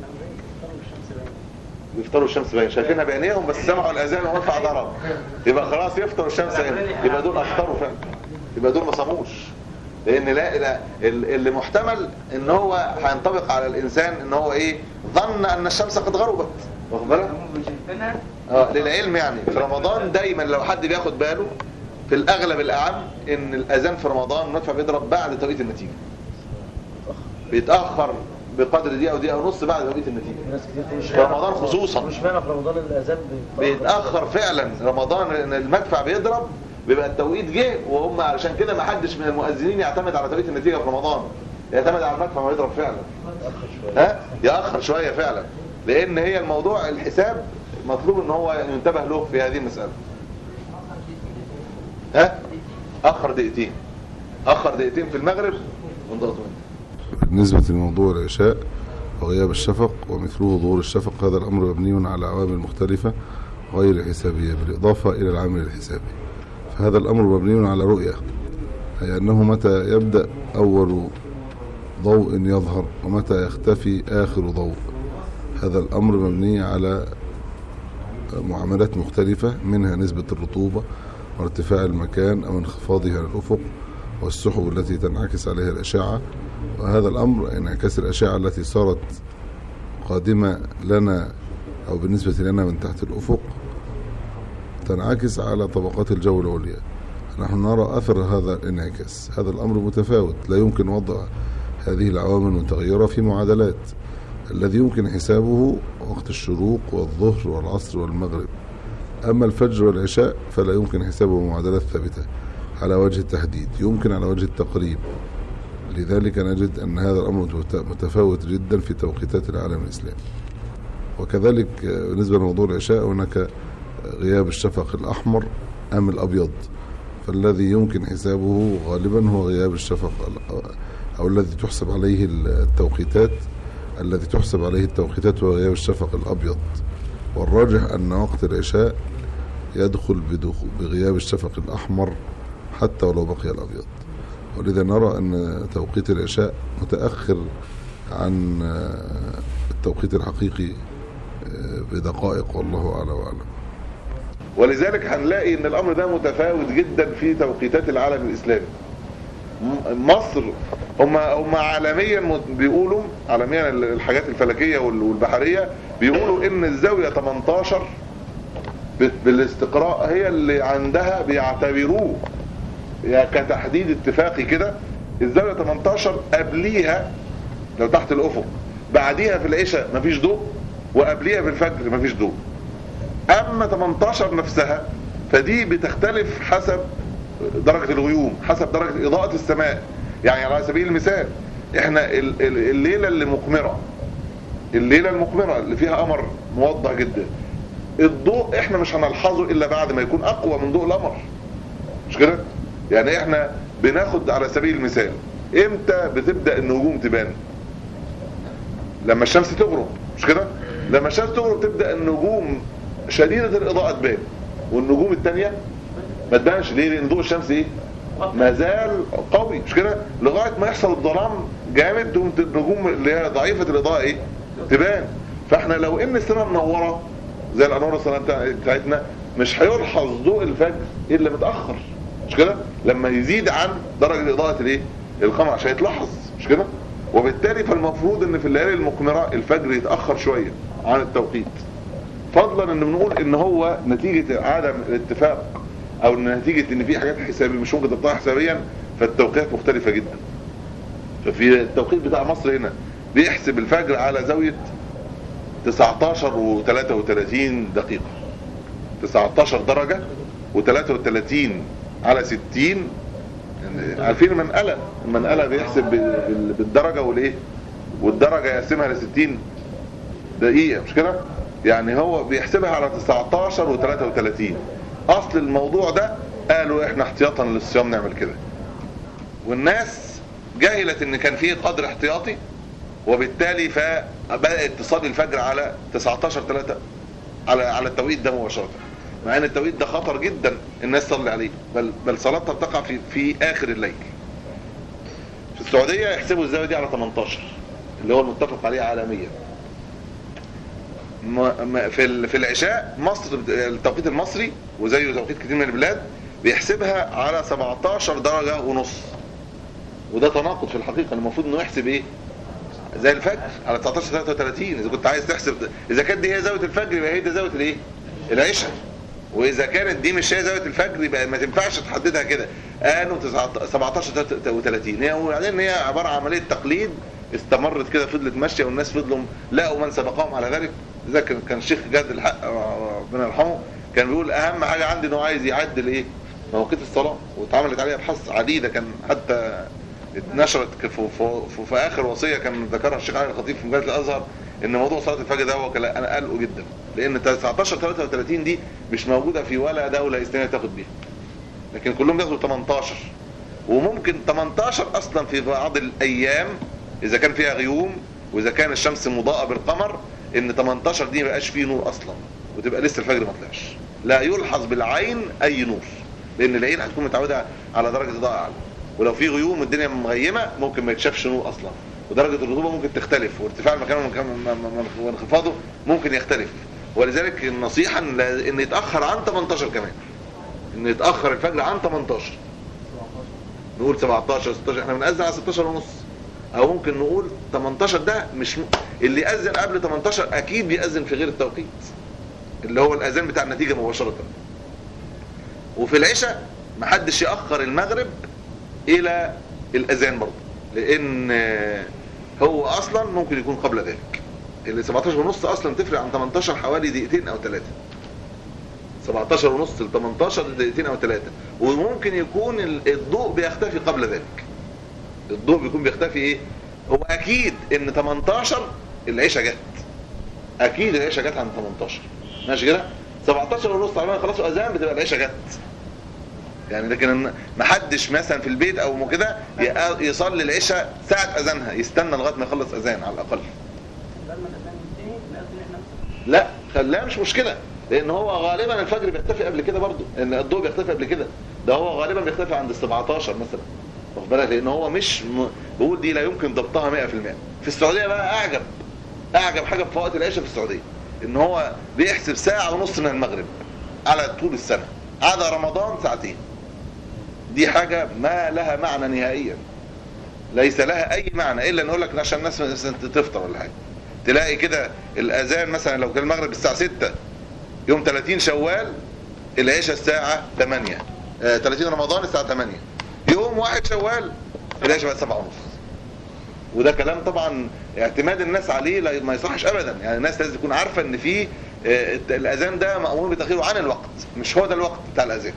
بيفطروا الشمس باين شايفينها بعينيهم بس سمعوا الاذان ورفع ضرب يبقى خلاص يفطروا الشمس باين يبقى دول افطروا فعلا يبقى دول ما صاموش لان لا لا ال- اللي محتمل ان هو هينطبق على الانسان ان هو ايه ظن ان الشمس قد غربت واخد بالك اه للعلم يعني في رمضان دايما لو حد بياخد باله في الاغلب الاعم ان الاذان في رمضان المدفع بيضرب بعد توقيت النتيجه بيتاخر بقدر دقيقه او دقيقه ونص بعد توقيت النتيجه ناس كتير تقول في رمضان خصوصا مش معنى في رمضان الاذان بيتاخر فعلا رمضان ان المدفع بيضرب بيبقى التوقيت جه وهم علشان كده ما حدش من المؤذنين يعتمد على توقيت النتيجه في رمضان يعتمد على المدفع ما يضرب فعلا ها ياخر شويه فعلا لان هي الموضوع الحساب مطلوب ان هو ينتبه له في هذه المساله ها اخر دقيقتين اخر دقيقتين في المغرب وانضغط منه بالنسبة لموضوع العشاء وغياب الشفق ومثله ظهور الشفق هذا الأمر مبني على عوامل مختلفة غير حسابية بالإضافة إلى العامل الحسابي فهذا الأمر مبني على رؤية أي أنه متى يبدأ أول ضوء يظهر ومتى يختفي آخر ضوء هذا الأمر مبني على معاملات مختلفة منها نسبة الرطوبة وارتفاع المكان أو انخفاضها على الأفق والسحب التي تنعكس عليها الأشعة وهذا الأمر انعكاس الأشعة التي صارت قادمة لنا أو بالنسبة لنا من تحت الأفق تنعكس على طبقات الجو العليا نحن نرى أثر هذا الانعكاس هذا الأمر متفاوت لا يمكن وضع هذه العوامل المتغيرة في معادلات الذي يمكن حسابه وقت الشروق والظهر والعصر والمغرب أما الفجر والعشاء فلا يمكن حسابه معادلات ثابتة على وجه التحديد يمكن على وجه التقريب لذلك نجد أن هذا الأمر مت- متفاوت جدا في توقيتات العالم الإسلامي وكذلك آه، بالنسبة لموضوع العشاء هناك غياب الشفق الأحمر أم الأبيض فالذي يمكن حسابه غالبا هو غياب الشفق ال- أو الذي تحسب عليه التوقيتات الذي تحسب عليه التوقيتات هو غياب الشفق الأبيض والراجح أن وقت العشاء يدخل بدخول بغياب الشفق الأحمر حتى ولو بقي الأبيض ولذا نرى أن توقيت العشاء متأخر عن آه، التوقيت الحقيقي آه، بدقائق والله أعلى وأعلم ولذلك هنلاقي ان الامر ده متفاوت جدا في توقيتات العالم الاسلامي م- مصر هم هم عالميا مت- بيقولوا عالميا ال- الحاجات الفلكيه وال- والبحريه بيقولوا ان الزاويه 18 بال- بالاستقراء هي اللي عندها بيعتبروه يعني كتحديد اتفاقي كده الزاويه 18 قبليها لو تحت الافق بعديها في العشاء مفيش ضوء وقبليها في الفجر مفيش ضوء اما 18 نفسها فدي بتختلف حسب درجة الغيوم حسب درجة اضاءة السماء يعني على سبيل المثال احنا ال- ال- الليلة اللي مقمرة الليلة المقمرة اللي فيها قمر موضح جدا الضوء احنا مش هنلحظه الا بعد ما يكون اقوى من ضوء القمر مش كده يعني احنا بناخد على سبيل المثال امتى بتبدأ النجوم تبان لما الشمس تغرب مش كده لما الشمس تغرب تبدأ النجوم شديدة الإضاءة تبان والنجوم التانية ما تبانش ليه لأن ضوء الشمس إيه ما زال قوي مش كده لغاية ما يحصل الظلام جامد تقوم النجوم اللي هي ضعيفة الإضاءة إيه تبان فاحنا لو ان السماء منورة زي الأنوار الصلاة بتاعتنا مش هيلحظ ضوء الفجر إلا متأخر مش كده لما يزيد عن درجة إضاءة الإيه القمر عشان يتلاحظ مش كده وبالتالي فالمفروض ان في الليالي المقمرة الفجر يتأخر شوية عن التوقيت فضلا ان بنقول ان هو نتيجة عدم الاتفاق او إن نتيجة ان في حاجات حسابية مش ممكن تطلع حسابيا فالتوقيتات مختلفة جدا ففي التوقيت بتاع مصر هنا بيحسب الفجر على زاوية 19 و33 دقيقة 19 درجة و33 على 60 يعني عارفين المنقلة المنقلة بيحسب بال- بال- بالدرجة والايه والدرجة يقسمها ل 60 دقيقة مش كده يعني هو بيحسبها على 19 و33 اصل الموضوع ده قالوا احنا احتياطا للصيام نعمل كده والناس جهلت ان كان فيه قدر احتياطي وبالتالي فبدات تصلي الفجر على 19 3 على على التوقيت ده مباشره مع ان التوقيت ده خطر جدا الناس تصلي عليه بل بل صلاتها بتقع في في اخر الليل في السعوديه يحسبوا الزاويه دي على 18 اللي هو المتفق عليه عالميا م- م- في ال- في العشاء مصر بت- التوقيت المصري وزيه توقيت كتير من البلاد بيحسبها على 17 درجه ونص وده تناقض في الحقيقه المفروض انه يحسب ايه زي الفجر على 19 33 اذا كنت عايز تحسب اذا كانت دي هي زاويه الفجر يبقى هي دي زاويه الايه العشاء واذا كانت دي مش هي زاويه الفجر يبقى ما تنفعش تحددها كده قالوا 19 17 33 هي وبعدين هي عباره عن عمليه تقليد استمرت كده فضلت ماشيه والناس فضلوا لقوا من سبقهم على ذلك لذلك كان- كان الشيخ جاد الحق ربنا يرحمه كان بيقول اهم حاجه عندي انه عايز يعدل ايه مواقيت الصلاه واتعملت عليها ابحاث عديده كان حتى اتنشرت في, في, في, في اخر وصيه كان ذكرها الشيخ علي الخطيب في مجله الازهر ان موضوع صلاه الفجر ده هو كلا- انا قلقه جدا لان 19 33 دي مش موجوده في ولا دوله اسلاميه تاخد بيها لكن كلهم بياخدوا 18 وممكن 18 اصلا في بعض الايام اذا كان فيها غيوم واذا كان الشمس مضاءه بالقمر ان 18 دي ما بقاش فيه نور اصلا وتبقى لسه الفجر ما طلعش لا يلحظ بالعين اي نور لان العين هتكون متعوده على درجه اضاءه اعلى ولو في غيوم الدنيا مغيمه ممكن ما يتشافش نور اصلا ودرجه الرطوبه ممكن تختلف وارتفاع المكان ومكان- م- م- م- وانخفاضه ممكن يختلف ولذلك النصيحه ان لا- ان يتاخر عن 18 كمان ان يتاخر الفجر عن 18 نقول 17 16 احنا بنأذن على 16 ونص او ممكن نقول 18 ده مش م... اللي يأذن قبل 18 اكيد بيأذن في غير التوقيت اللي هو الاذان بتاع النتيجه مباشره وفي العشاء محدش يأخر المغرب الى الاذان برضه لان آه، هو اصلا ممكن يكون قبل ذلك اللي 17 ونص اصلا تفرق عن 18 حوالي دقيقتين او ثلاثه 17 ونص ل 18 دقيقتين او ثلاثه وممكن يكون ال- الضوء بيختفي قبل ذلك الضوء بيكون بيختفي ايه هو اكيد ان 18 العشاء جت اكيد العشاء جت عند 18 ماشي كده 17 ونص على ما يخلصوا اذان بتبقى العشاء جت يعني لكن إن- محدش مثلا في البيت او كده يق- يصلي العشاء ساعه اذانها يستنى لغايه ما يخلص اذان على الاقل لما الأذان ينتهي نأذن احنا لا خلاها مش مشكله لان هو غالبا الفجر بيختفي قبل كده برضه ان الضوء بيختفي قبل كده ده هو غالبا بيختفي عند ال 17 مثلا واخد بالك لان هو مش م... بقول دي لا يمكن ضبطها 100% في السعوديه بقى اعجب اعجب حاجه في وقت العشاء في السعوديه ان هو بيحسب ساعه ونص من المغرب على طول السنه عدا رمضان ساعتين دي حاجه ما لها معنى نهائيا ليس لها اي معنى الا نقول لك عشان الناس مثلا تفطر ولا حاجه تلاقي كده الاذان مثلا لو كان المغرب الساعه 6 يوم 30 شوال العشاء الساعه 8 آه 30 رمضان الساعه 8 يوم 1 شوال العشاء بقت 7 ونص وده كلام طبعا اعتماد الناس عليه لا- ما يصحش ابدا يعني الناس لازم تكون عارفه ان في آه، الاذان ده مامور بتاخيره عن الوقت مش هو ده الوقت بتاع الاذان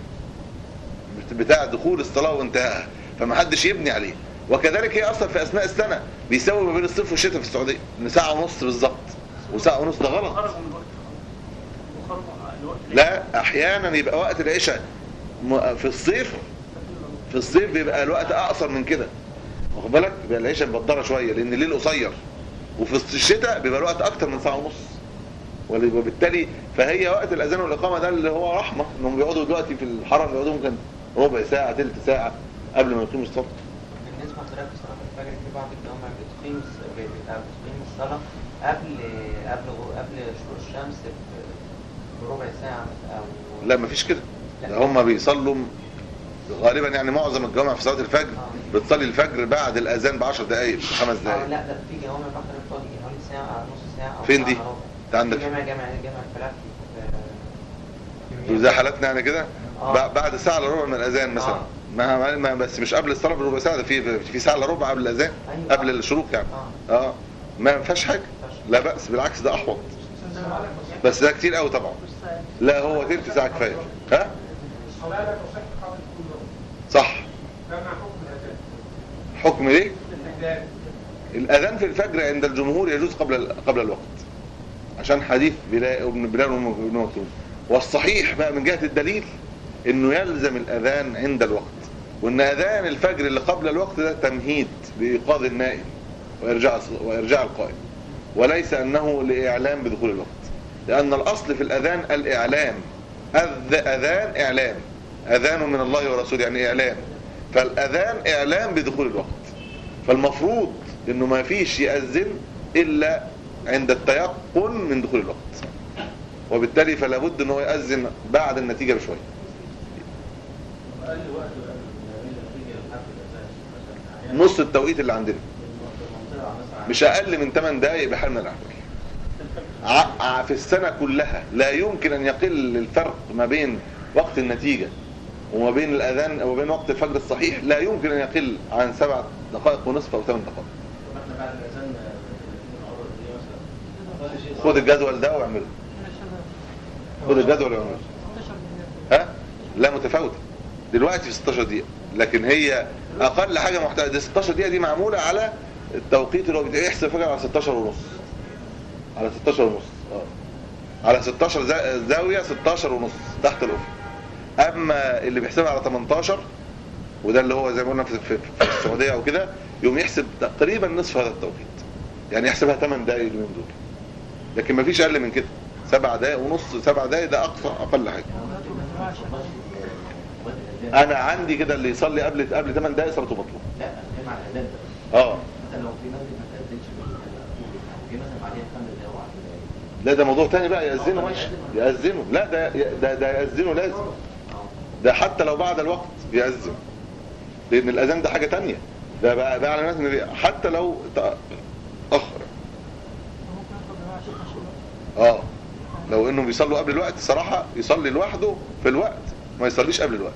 بتاع دخول الصلاه وانتهائها فما حدش يبني عليه وكذلك هي اصلا في اثناء السنه بيساوي ما بين الصيف والشتاء في السعوديه ان ساعه ونص بالظبط وساعه ونص ده غلط خرجوا من الوقت وخرجوا الوقت لا احيانا يبقى وقت العشاء م- في الصيف في الصيف بيبقى الوقت اقصر من كده واخد بالك بيبقى العشاء مبدره شويه لان الليل قصير وفي الشتاء بيبقى الوقت اكتر من ساعه ونص ول- وبالتالي فهي وقت الاذان والاقامه ده اللي هو رحمه انهم بيقعدوا دلوقتي في الحرم يقعدوا ممكن ربع ساعه ثلث ساعه قبل ما يقيموا الصلاه بالنسبة لحضرتك صلاة الفجر في بعض الجوامع بتقيم الص- ب- بتاع- بتقيم الصلاة قبل قبل غ- قبل شروق الشمس ب- بربع ساعة أو لا مفيش كده ده هم بيصلوا غالبا يعني معظم الجوامع في صلاه الفجر بتصلي الفجر بعد الاذان ب 10 دقائق بخمس آه دقائق لا ده في جوامع بحر بتقعد حوالي ساعة نص ساعة أو فين ساعة دي؟ إلا ربع. انت عندك في جامع جامع جامع الفلاحي في- في زي حالتنا يعني كده آه. بع- بعد ساعه الا ربع من الاذان مثلا آه. ما ما- ما بس مش قبل الصلاه بربع ساعه ده في في ساعه الا ربع قبل الاذان أيوة. قبل الشروق يعني اه اه ما فيهاش حاجه مفيهاش لا بأس بالعكس ده احوط بس ده كتير قوي طبعا لا هو تلت ساعة كفاية ها الصلاة لا تصح قبل كل يوم صح كما حكم الأذان حكم ايه الأذان الاذان في الفجر عند الجمهور يجوز قبل قبل الوقت عشان حديث بلال ابن بلال وابن مكتوم والصحيح بقى من جهة الدليل انه يلزم الاذان عند الوقت وان اذان الفجر اللي قبل الوقت ده تمهيد لايقاظ النائم وارجاع وارجاع القائم وليس انه لاعلام بدخول الوقت لان الاصل في الاذان الاعلام أذ اذان اعلام اذان من الله ورسوله يعني اعلام فالاذان اعلام بدخول الوقت فالمفروض انه ما فيش يأذن الا عند التيقن من دخول الوقت وبالتالي فلا بد ان هو يأذن بعد النتيجة بشوية اقل وقت بقى من النتيجه لحد الاساس مثلا يعني نص التوقيت اللي عندنا المنطقه مثلا مش اقل من 8 دقائق بحال من الاحوال ع- ع- في السنة كلها لا يمكن ان يقل الفرق ما بين وقت النتيجة وما بين الاذان وما بين وقت الفجر الصحيح لا يمكن ان يقل عن سبع دقائق ونصف او ثمان دقائق طب احنا بعد الاذان آه، العرض دي مثلا اقل شيء خد الجدول ده واعمله خد الجدول واعمله ها لا متفاوتة دلوقتي في 16 دقيقة لكن هي اقل حاجة محتاجة دي 16 دقيقة دي معمولة على التوقيت اللي هو بيحسب فجأة على 16 ونص على 16 ونص اه على 16 زا- زاوية 16 ونص تحت الافق اما اللي بيحسبها على 18 وده اللي هو زي ما قلنا في, في, في السعودية او كده يوم يحسب تقريبا نصف هذا التوقيت يعني يحسبها 8 دقايق اليومين دول لكن مفيش اقل من كده سبع دقايق ونص سبع دقايق ده اقصى اقل حاجة وقت الاذان انا عندي كده اللي يصلي قبل قبل 8 دقايق صلاته مطلوب لا انا بتكلم على الاذان ده اه مثلا لو في مسجد ما تاذنش في مثلا بعدين خمس دقايق وعشر دقايق لا ده موضوع تاني بقى يأذنوا ماشي يأذنوا لا ده ده ده يأذنوا لازم ده حتى لو بعد الوقت يأذن لأن الأذان ده حاجة تانية ده بقى ده علامات ان دي- حتى لو تأخر اه لو انهم بيصلوا قبل الوقت صراحة يصلي لوحده في الوقت ما يصليش قبل الوقت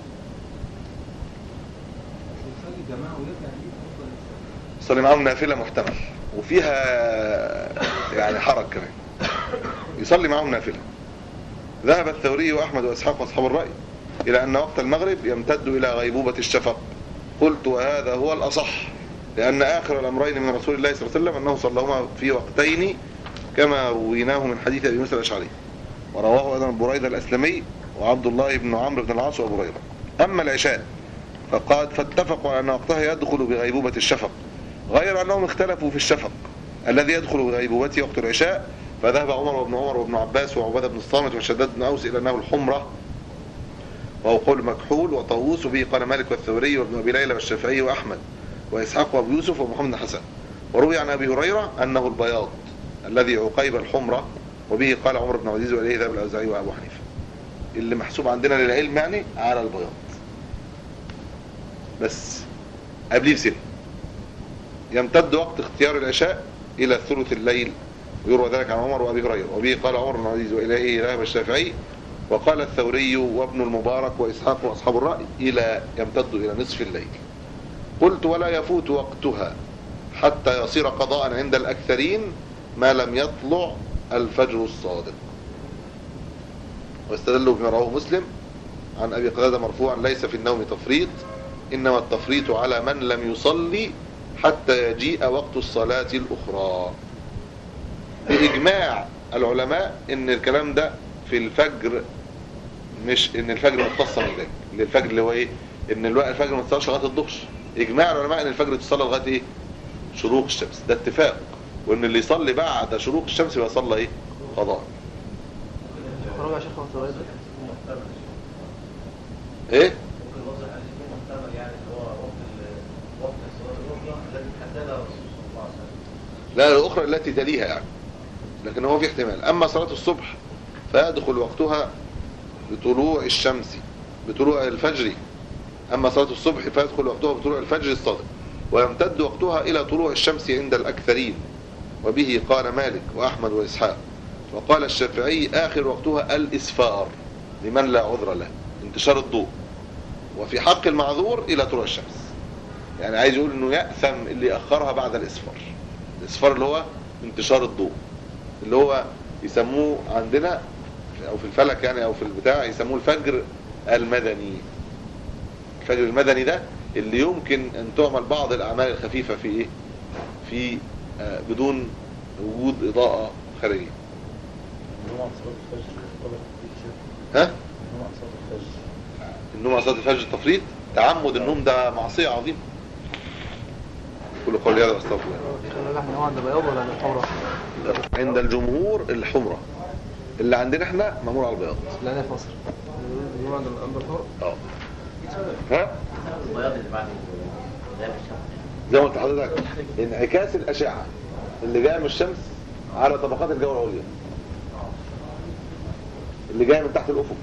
يصلي معاهم نافلة محتمل وفيها يعني حرج كمان يصلي معاهم نافلة ذهب الثوري وأحمد وإسحاق وأصحاب الرأي إلى أن وقت المغرب يمتد إلى غيبوبة الشفق قلت وهذا هو الأصح لأن آخر الأمرين من رسول الله صلى الله عليه وسلم أنه صلىهما في وقتين كما رويناه من حديث أبي موسى الأشعري ورواه أيضا بريدة الأسلمي وعبد الله بن عمرو بن العاص وأبو هريرة أما العشاء فقد فاتفقوا على أن وقتها يدخل بغيبوبة الشفق غير أنهم اختلفوا في الشفق الذي يدخل بغيبوبته وقت العشاء فذهب عمر وابن عمر وابن عباس وعبادة بن الصامت وشداد بن أوس إلى أنه الحمرة وهو قول مكحول وطاووس وبه قال مالك والثوري وابن أبي ليلى والشافعي وأحمد وإسحاق وأبو يوسف ومحمد بن حسن وروي عن أبي هريرة أنه البياض الذي عقيب الحمرة وبه قال عمر بن عبد العزيز وإليه ذهب الأوزاعي وأبو حنيفة اللي محسوب عندنا للعلم يعني على البياض بس قبليه بسنة يمتد وقت اختيار العشاء إلى ثلث الليل ويروى ذلك عن عمر وأبي هريرة وبه قال عمر بن عزيز وإليه ذهب الشافعي وقال الثوري وابن المبارك وإسحاق وأصحاب الرأي إلى يمتد إلى نصف الليل قلت ولا يفوت وقتها حتى يصير قضاء عند الأكثرين ما لم يطلع الفجر الصادق واستدلوا بما رواه مسلم عن أبي قتادة مرفوعا ليس في النوم تفريط إنما التفريط على من لم يصلي حتى يجيء وقت الصلاة الأخرى بإجماع العلماء إن الكلام ده في الفجر مش إن الفجر متصل بذلك اللي الفجر اللي هو إيه إن الوقت الفجر ما تصلش لغاية الظهر إجماع العلماء إن الفجر تصلى لغاية إيه شروق الشمس ده اتفاق وإن اللي يصلي بعد شروق الشمس يبقى صلى إيه قضاء خرج يا شيخ وانت رايح إيه ممكن الوضع الحديث فيه محتمل يعني اللي هو وقت ال- وقت الصلاة الأخرى التي حددها الرسول صلى الله عليه وسلم لا الأخرى التي تليها يعني لكن هو في احتمال أما صلاة الصبح فيدخل وقتها بطلوع الشمس بطلوع الفجر أما صلاة الصبح فيدخل وقتها بطلوع الفجر الصادق ويمتد وقتها إلى طلوع الشمس عند الأكثرين وبه قال مالك وأحمد وإسحاق وقال الشافعي آخر وقتها الإسفار لمن لا عذر له انتشار الضوء وفي حق المعذور إلى طلوع الشمس يعني عايز يقول انه يأثم اللي أخرها بعد الإسفار الإسفار اللي هو انتشار الضوء اللي هو يسموه عندنا او في الفلك يعني او في البتاع يسموه الفجر المدني الفجر المدني ده اللي يمكن ان تعمل بعض الاعمال الخفيفة في ايه في آه بدون وجود اضاءة خارجية ها النوم على صلاة الفجر تفريط تعمد النوم ده معصية عظيمة كل قول هذا استغفر الله كان نحن هو عند بياض ولا عند حمراء عند الجمهور الحمرة اللي عندنا احنا مأمور على البياض لا انا في مصر بيقولوا عند الأنبر الحمراء اه ها البياض اللي بعد غياب الشمس زي ما قلت لحضرتك انعكاس الأشعة اللي جاية من الشمس على طبقات الجو العليا اللي جاية من تحت الأفق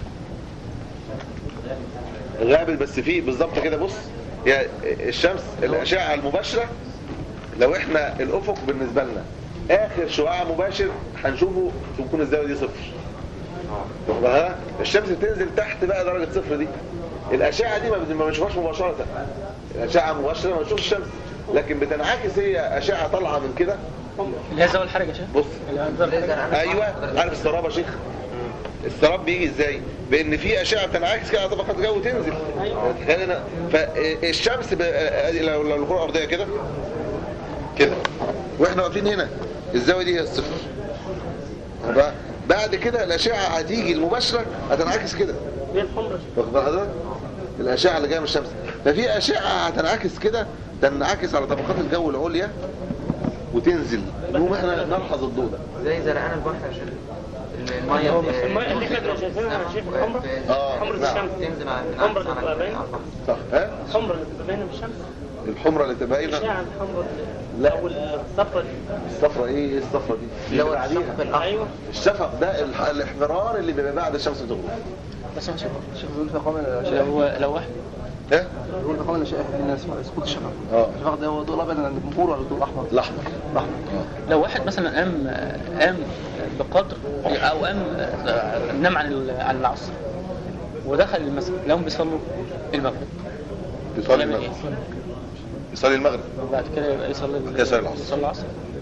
غابل بس فيه بالظبط كده بص هي الشمس الأشعة المباشرة لو احنا الأفق بالنسبة لنا آخر شعاع مباشر هنشوفه تكون الزاوية دي صفر واخدها؟ الشمس بتنزل تحت بقى درجة صفر دي الأشعة دي ما بن- ما بنشوفهاش مباشرة الأشعة مباشرة ما بنشوفش الشمس لكن بتنعكس هي أشعة طالعة من كده اللي هي زاوية الحرج يا شيخ بص اللي هي زاوية الحرج ايوه عارف السراب يا شيخ السراب بيجي ازاي بان في اشعه بتنعكس كده على طبقات الجو وتنزل خلينا فالشمس ب... لو لو الكره الارضيه كده كده واحنا واقفين هنا الزاويه دي هي الصفر يبقى بعد كده الاشعه هتيجي المباشره هتنعكس كده هي الحمرا واخد بال حضرتك الاشعه اللي جايه من الشمس ففي اشعه هتنعكس كده تنعكس على طبقات الجو العليا وتنزل نقوم احنا نلحظ الضوء ده زي زرقان البحر عشان المية المية اللي احنا شايفينها يا شيخ الحمرا اه حمرا نعم. الشمس تنزل على الحمرا اللي بتبقى باينة على البحر صح ها الحمرا اللي بتبقى باينة بالشمس الحمرة اللي تبقى هنا الأشعة الحمرا لا. أو الصفرا دي الصفرة ايه ايه الصفرة دي اللي هو بعديها. الشفق الأحمر أيوه الشفق ده الح- الاحمرار اللي بيبقى بعد الشمس تغرب بس يا شيخ الشيخ بيقول في قوم الأشياء لو لو واحد ها بيقول في قوم الأشياء في الناس سقوط الشفق اه الشفق ده هو الضوء الأبيض عند الجمهور ولا الضوء الأحمر؟ الاحمر الأحمر لو واحد مثلا قام قام بقدر او قام نام عن ال- عن العصر ودخل المسجد لو بيصلوا المغرب بيصلي يعمل المغرب ايه؟ يصلي المغرب وبعد كده يبقى يصلي ال- كده يصلي العصر. يصلي العصر